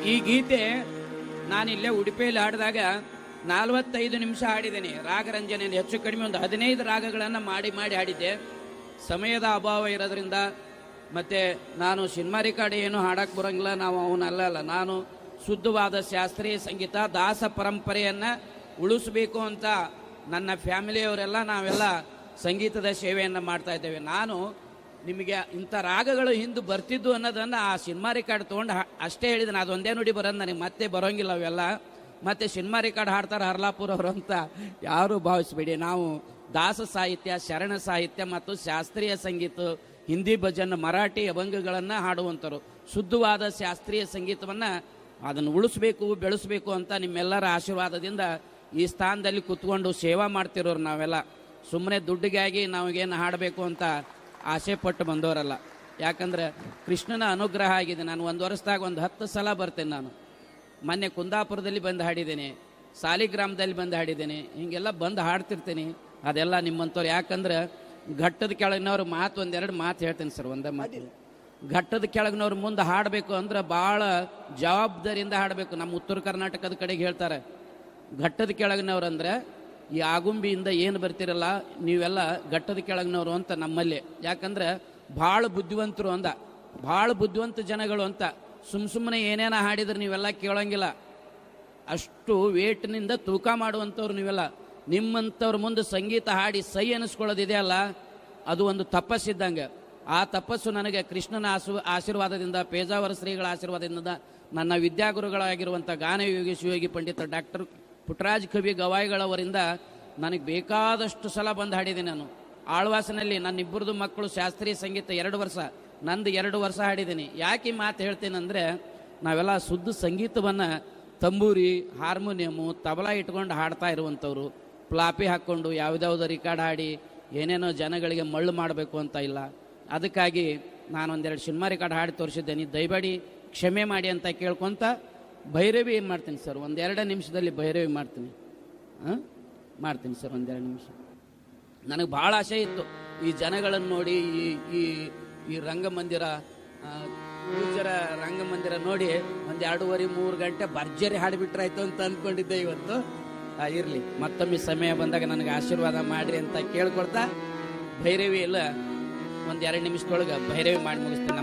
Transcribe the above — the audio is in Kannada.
ಈ ಗೀತೆ ನಾನಿಲ್ಲೇ ಉಡುಪಿಯಲ್ಲಿ ಹಾಡಿದಾಗ ನಲವತ್ತೈದು ನಿಮಿಷ ಹಾಡಿದ್ದೇನೆ ರಾಗರಂಜನೆಯಲ್ಲಿ ಹೆಚ್ಚು ಕಡಿಮೆ ಒಂದು ಹದಿನೈದು ರಾಗಗಳನ್ನು ಮಾಡಿ ಮಾಡಿ ಹಾಡಿದ್ದೆ ಸಮಯದ ಅಭಾವ ಇರೋದ್ರಿಂದ ಮತ್ತೆ ನಾನು ಸಿನಿಮಾ ರೆಕಾರ್ಡ್ ಏನು ಹಾಡಕ್ಕೆ ಬರೋಂಗಿಲ್ಲ ನಾವು ಅವನಲ್ಲ ಅಲ್ಲ ನಾನು ಶುದ್ಧವಾದ ಶಾಸ್ತ್ರೀಯ ಸಂಗೀತ ದಾಸ ಪರಂಪರೆಯನ್ನು ಉಳಿಸಬೇಕು ಅಂತ ನನ್ನ ಫ್ಯಾಮಿಲಿಯವರೆಲ್ಲ ನಾವೆಲ್ಲ ಸಂಗೀತದ ಸೇವೆಯನ್ನು ಮಾಡ್ತಾ ಇದ್ದೇವೆ ನಾನು ನಿಮಗೆ ಇಂಥ ರಾಗಗಳು ಹಿಂದೆ ಬರ್ತಿದ್ದು ಅನ್ನೋದನ್ನು ಆ ಸಿನಿಮಾ ರೆಕಾರ್ಡ್ ತೊಗೊಂಡು ಹಾ- ಅಷ್ಟೇ ಹೇಳಿದ್ದೀನಿ ಅದೊಂದೇ ನುಡಿ ಬರೋದು ನನಗೆ ಮತ್ತೆ ಬರೋಂಗಿಲ್ಲ ಅವೆಲ್ಲ ಮತ್ತೆ ಸಿನಿಮಾ ರೆಕಾರ್ಡ್ ಹಾಡ್ತಾರೆ ಹರ್ಲಾಪುರ ಅವರು ಅಂತ ಯಾರೂ ಭಾವಿಸಬೇಡಿ ನಾವು ದಾಸ ಸಾಹಿತ್ಯ ಶರಣ ಸಾಹಿತ್ಯ ಮತ್ತು ಶಾಸ್ತ್ರೀಯ ಸಂಗೀತ ಹಿಂದಿ ಭಜನ್ ಮರಾಠಿ ಅಭಂಗಗಳನ್ನು ಹಾಡುವಂಥವ್ರು ಶುದ್ಧವಾದ ಶಾಸ್ತ್ರೀಯ ಸಂಗೀತವನ್ನು ಅದನ್ನು ಉಳಿಸ್ಬೇಕು ಬೆಳೆಸಬೇಕು ಅಂತ ನಿಮ್ಮೆಲ್ಲರ ಆಶೀರ್ವಾದದಿಂದ ಈ ಸ್ಥಾನದಲ್ಲಿ ಕುತ್ಕೊಂಡು ಸೇವಾ ಮಾಡ್ತಿರೋರು ನಾವೆಲ್ಲ ಸುಮ್ಮನೆ ದುಡ್ಡಿಗಾಗಿ ನಾವಾಗೇನು ಹಾಡಬೇಕು ಅಂತ ಆಸೆ ಪಟ್ಟು ಬಂದವರಲ್ಲ ಯಾಕಂದ್ರೆ ಕೃಷ್ಣನ ಅನುಗ್ರಹ ಆಗಿದೆ ನಾನು ಒಂದು ವರ್ಷದಾಗ ಒಂದು ಹತ್ತು ಸಲ ಬರ್ತೇನೆ ನಾನು ಮೊನ್ನೆ ಕುಂದಾಪುರದಲ್ಲಿ ಬಂದು ಹಾಡಿದ್ದೇನೆ ಸಾಲಿಗ್ರಾಮದಲ್ಲಿ ಬಂದು ಹಾಡಿದ್ದೇನೆ ಹಿಂಗೆಲ್ಲ ಬಂದು ಹಾಡ್ತಿರ್ತೀನಿ ಅದೆಲ್ಲ ನಿಮ್ಮಂಥವ್ರು ಯಾಕಂದ್ರೆ ಘಟ್ಟದ ಕೆಳಗಿನವ್ರು ಮಾತು ಒಂದೆರಡು ಮಾತು ಹೇಳ್ತೇನೆ ಸರ್ ಒಂದೇ ಮಾತು ಘಟ್ಟದ ಕೆಳಗಿನವ್ರು ಮುಂದೆ ಹಾಡಬೇಕು ಅಂದ್ರೆ ಭಾಳ ಜವಾಬ್ದಾರಿಯಿಂದ ಹಾಡಬೇಕು ನಮ್ಮ ಉತ್ತರ ಕರ್ನಾಟಕದ ಕಡೆಗೆ ಹೇಳ್ತಾರೆ ಘಟ್ಟದ ಕೆಳಗಿನವ್ರು ಅಂದ್ರೆ ಈ ಆಗುಂಬಿಯಿಂದ ಏನು ಬರ್ತಿರಲ್ಲ ನೀವೆಲ್ಲ ಘಟ್ಟದ ಕೆಳಗಿನವರು ಅಂತ ನಮ್ಮಲ್ಲಿ ಯಾಕಂದ್ರೆ ಭಾಳ ಬುದ್ಧಿವಂತರು ಅಂದ ಭಾಳ ಬುದ್ಧಿವಂತ ಜನಗಳು ಅಂತ ಸುಮ್ ಸುಮ್ಮನೆ ಏನೇನ ಹಾಡಿದ್ರೆ ನೀವೆಲ್ಲ ಕೇಳೋಂಗಿಲ್ಲ ಅಷ್ಟು ವೇಟ್ನಿಂದ ತೂಕ ಮಾಡುವಂಥವ್ರು ನೀವೆಲ್ಲ ನಿಮ್ಮಂಥವ್ರ ಮುಂದೆ ಸಂಗೀತ ಹಾಡಿ ಸೈ ಅನಿಸ್ಕೊಳ್ಳೋದಿದೆಯಲ್ಲ ಅದು ಒಂದು ತಪಸ್ಸಿದ್ದಂಗೆ ಆ ತಪಸ್ಸು ನನಗೆ ಕೃಷ್ಣನ ಆಸು ಆಶೀರ್ವಾದದಿಂದ ಪೇಜಾವರ ಶ್ರೀಗಳ ಆಶೀರ್ವಾದದಿಂದ ನನ್ನ ವಿದ್ಯಾಗುರುಗಳಾಗಿರುವಂಥ ಗಾನಯೋಗಿ ಶಿವಯೋಗಿ ಪಂಡಿತ ಡಾಕ್ಟರ್ ಪುಟ್ಟರಾಜ್ ಕವಿ ಗವಾಯಿಗಳವರಿಂದ ನನಗೆ ಬೇಕಾದಷ್ಟು ಸಲ ಬಂದು ಹಾಡಿದ್ದೀನಿ ನಾನು ಆಳ್ವಾಸನಲ್ಲಿ ನನ್ನ ಇಬ್ಬರದು ಮಕ್ಕಳು ಶಾಸ್ತ್ರೀಯ ಸಂಗೀತ ಎರಡು ವರ್ಷ ನಂದು ಎರಡು ವರ್ಷ ಹಾಡಿದ್ದೀನಿ ಯಾಕೆ ಈ ಮಾತು ಹೇಳ್ತೀನಂದ್ರೆ ನಾವೆಲ್ಲ ಶುದ್ಧ ಸಂಗೀತವನ್ನು ತಂಬೂರಿ ಹಾರ್ಮೋನಿಯಮು ತಬಲಾ ಇಟ್ಕೊಂಡು ಹಾಡ್ತಾ ಇರುವಂಥವ್ರು ಪ್ಲಾಪಿ ಹಾಕ್ಕೊಂಡು ಯಾವುದ್ಯಾವುದೋ ರಿಕಾರ್ಡ್ ಹಾಡಿ ಏನೇನೋ ಜನಗಳಿಗೆ ಮಳ್ಳು ಮಾಡಬೇಕು ಅಂತ ಇಲ್ಲ ಅದಕ್ಕಾಗಿ ನಾನು ಒಂದೆರಡು ಸಿನಿಮಾ ರಿಕಾರ್ಡ್ ಹಾಡಿ ತೋರಿಸಿದ್ದೇನೆ ದಯಮಾಡಿ ಕ್ಷಮೆ ಮಾಡಿ ಅಂತ ಕೇಳ್ಕೊಂತ ಭೈರವಿ ಏನು ಮಾಡ್ತೀನಿ ಸರ್ ಒಂದೆರಡು ನಿಮಿಷದಲ್ಲಿ ಭೈರವಿ ಮಾಡ್ತೀನಿ ಹಾಂ ಮಾಡ್ತೀನಿ ಸರ್ ಒಂದೆರಡು ನಿಮಿಷ ನನಗೆ ಭಾಳ ಆಸೆ ಇತ್ತು ಈ ಜನಗಳನ್ನು ನೋಡಿ ಈ ಈ ಈ ರಂಗಮಂದಿರ ಆ, ಪೂಜ್ಯರ ರಂಗಮಂದಿರ ನೋಡಿ ಒಂದು ಎರಡೂವರೆ ಮೂರು ಗಂಟೆ ಭರ್ಜರಿ ಹಾಡಿಬಿಟ್ರಾಯ್ತು ಅಂತ ಅಂದ್ಕೊಂಡಿದ್ದೆ ಇವತ್ತು ಆ, ಇರ್ಲಿ ಮತ್ತೊಮ್ಮೆ ಸಮಯ ಬಂದಾಗ ನನಗೆ ಆಶೀರ್ವಾದ ಮಾಡ್ರಿ ಅಂತ ಕೇಳ್ಕೊಳ್ತಾ ಭೈರವಿ ಎಲ್ಲ ಒಂದು ಎರಡು ನಿಮಿಷದೊಳಗೆ ಭೈರವಿ ಮಾಡಿ ಮುಗಿಸ್ತೀನಿ